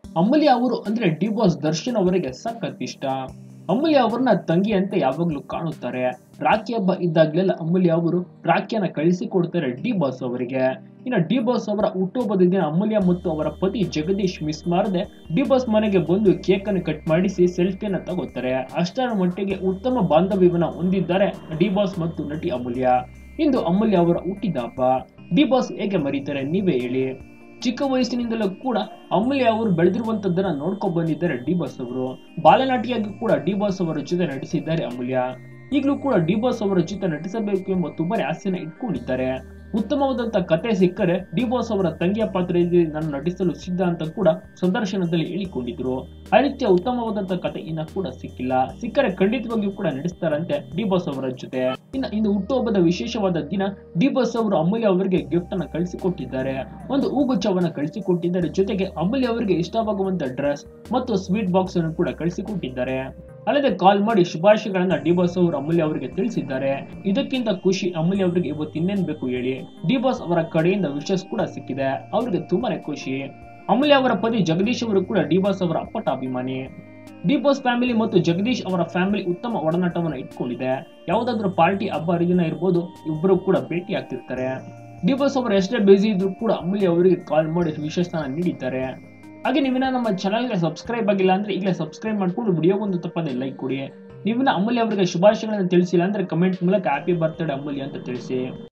ಅಮೂಲ್ಯ ಅವರು ಅಂದ್ರೆ D boss Darshan ಅವರಿಗೆ ಸಖತ್ ಇಷ್ಟ ಅಮೂಲ್ಯ ಅವ್ರನ್ನ ತಂಗಿ ಅಂತ ಯಾವಾಗ್ಲೂ ಕಾಣುತ್ತಾರೆ ರಾಖಿ ಹಬ್ಬ ಇದ್ದಾಗ್ಲೆಲ್ಲ ಅಮೂಲ್ಯ ಅವರು ರಾಖಿಯನ್ನ ಕಳಿಸಿಕೊಡ್ತಾರೆ ಡಿ ಬಾಸ್ ಅವರಿಗೆ ಇನ್ನು ಡಿ ಬಾಸ್ ಅವರ ಹುಟ್ಟುಹಬ್ಬದ ದಿನ ಅಮೂಲ್ಯ ಮತ್ತು ಅವರ ಪತಿ ಜಗದೀಶ್ ಮಿಸ್ ಮಾಡದೆ ಡಿ ಬಾಸ್ ಮನೆಗೆ ಬಂದು ಕೇಕ್ ಅನ್ನು ಕಟ್ ಮಾಡಿಸಿ ಸೆಲ್ಫಿಯನ್ನ ತಗೋತಾರೆ ಅಷ್ಟರ ಮಟ್ಟಿಗೆ ಉತ್ತಮ ಬಾಂಧವ್ಯವನ್ನ ಹೊಂದಿದ್ದಾರೆ ಡಿ ಬಾಸ್ ಮತ್ತು ನಟಿ ಅಮೂಲ್ಯ ಇಂದು ಅಮೂಲ್ಯ ಅವರ ಹುಟ್ಟಿದ ಹಬ್ಬ ಡಿ ಬಾಸ್ ಹೇಗೆ ಮರೀತಾರೆ ನೀವೇ ಹೇಳಿ ಚಿಕ್ಕ ವಯಸ್ಸಿನಿಂದಲೂ ಕೂಡ ಅಮೂಲ್ಯ ಅವರು ಬೆಳೆದಿರುವಂತದ್ದನ್ನ ನೋಡ್ಕೊಂಡ್ ಬಂದಿದ್ದಾರೆ ಡಿ ಬಾಸ್ ಅವರು ಬಾಲನಟಿಯಾಗಿ ಕೂಡ ಡಿ ಬಾಸ್ ಅವರ ಜೊತೆ ನಟಿಸಿದ್ದಾರೆ ಅಮೂಲ್ಯ ಈಗಲೂ ಕೂಡ ಡಿ ಬಾಸ್ ಅವರ ಜೊತೆ ನಟಿಸಬೇಕು ಎಂಬ ತುಂಬಾನೇ ಆಸೆನ ಇಟ್ಕೊಂಡಿದ್ದಾರೆ ಉತ್ತಮವಾದಂತ ಕತೆ ಸಿಕ್ಕರೆ ಡಿ ಬಾಸ್ ಅವರ ತಂಗಿಯ ಪಾತ್ರದಲ್ಲಿ ನಾನು ನಟಿಸಲು ಸಿದ್ಧ ಅಂತ ಕೂಡ ಸಂದರ್ಶನದಲ್ಲಿ ಹೇಳಿಕೊಂಡಿದ್ರು ಆ ರೀತಿಯ ಉತ್ತಮವಾದಂತ ಕತೆ ಇನ್ನ ಕೂಡ ಸಿಕ್ಕಿಲ್ಲ ಸಿಕ್ಕರೆ ಖಂಡಿತವಾಗಿಯೂ ಕೂಡ ನಡೆಸ್ತಾರಂತೆ ಡಿ ಬಾಸ್ ಅವರ ಜೊತೆ ಇನ್ನು ಇಂದು ಹುಟ್ಟುಹಬ್ಬದ ವಿಶೇಷವಾದ ದಿನ ಡಿ ಬಾಸ್ ಅವರು ಅಮೂಲ್ಯ ಅವರಿಗೆ ಗಿಫ್ಟ್ ಅನ್ನ ಕಳಿಸಿಕೊಟ್ಟಿದ್ದಾರೆ ಒಂದು ಹೂಗುಚ್ಛವನ್ನ ಕಳಿಸಿಕೊಟ್ಟಿದ್ದಾರೆ ಜೊತೆಗೆ ಅಮೂಲ್ಯ ಅವರಿಗೆ ಇಷ್ಟವಾಗುವಂತ ಡ್ರೆಸ್ ಮತ್ತು ಸ್ವೀಟ್ ಬಾಕ್ಸ್ ಅನ್ನು ಕೂಡ ಕಳಿಸಿಕೊಟ್ಟಿದ್ದಾರೆ ಅಲ್ಲದೆ ಕಾಲ್ ಮಾಡಿ ಶುಭಾಶಯಗಳನ್ನ ಡಿ ಬಾಸ್ ಅವರು ಅಮೂಲ್ಯ ಅವರಿಗೆ ತಿಳಿಸಿದ್ದಾರೆ ಇದಕ್ಕಿಂತ ಖುಷಿ ಅಮೂಲ್ಯ ಅವರಿಗೆ ಇವತ್ತು ಇನ್ನೇನ್ ಬೇಕು ಹೇಳಿ ಡಿ ಬಾಸ್ ಅವರ ಕಡೆಯಿಂದ ವಿಶಸ್ ಕೂಡ ಸಿಕ್ಕಿದೆ ಅವರಿಗೆ ತುಂಬಾನೇ ಖುಷಿ ಅಮೂಲ್ಯ ಅವರ ಪತಿ ಜಗದೀಶ್ ಅವರು ಕೂಡ ಡಿ ಬಾಸ್ ಅವರ ಅಪ್ಪಟ ಅಭಿಮಾನಿ ಡಿ ಬಾಸ್ ಫ್ಯಾಮಿಲಿ ಮತ್ತು ಜಗದೀಶ್ ಅವರ ಫ್ಯಾಮಿಲಿ ಉತ್ತಮ ಒಡನಾಟವನ್ನು ಇಟ್ಕೊಂಡಿದೆ ಯಾವುದಾದ್ರೂ ಪಾರ್ಟಿ ಹಬ್ಬ ಹರಿದಿನ ಇರ್ಬೋದು ಇಬ್ಬರು ಕೂಡ ಭೇಟಿ ಆಗ್ತಿರ್ತಾರೆ ಡಿ ಬಾಸ್ ಅವರು ಎಷ್ಟೇ ಬಿಸಿ ಇದ್ರು ಕೂಡ ಅಮೂಲ್ಯ ಅವರಿಗೆ ಕಾಲ್ ಮಾಡಿ ವಿಶೇಷನ ನೀಡಿದ್ದಾರೆ ಹಾಗೆ ನೀವಿನ ನಮ್ಮ ಚಾನಲ್ಗೆ ಸಬ್ಸ್ಕ್ರೈಬ್ ಆಗಿಲ್ಲ ಅಂದ್ರೆ ಈಗಲೇ ಸಬ್ಸ್ಕ್ರೈಬ್ ಮಾಡ್ಕೊಂಡು ವಿಡಿಯೋಗೊಂದು ತಪ್ಪದೆ ಲೈಕ್ ಕೊಡಿ ನೀವಿನ ಅಮೂಲ್ಯ ಅವರಿಗೆ ಶುಭಾಶಯಗಳನ್ನು ತಿಳಿಸಿಲ್ಲ ಅಂದ್ರೆ ಕಮೆಂಟ್ ಮೂಲಕ ಹ್ಯಾಪಿ ಬರ್ತ್ಡೇ ಅಮೂಲ್ಯ ಅಂತ ತಿಳಿಸಿ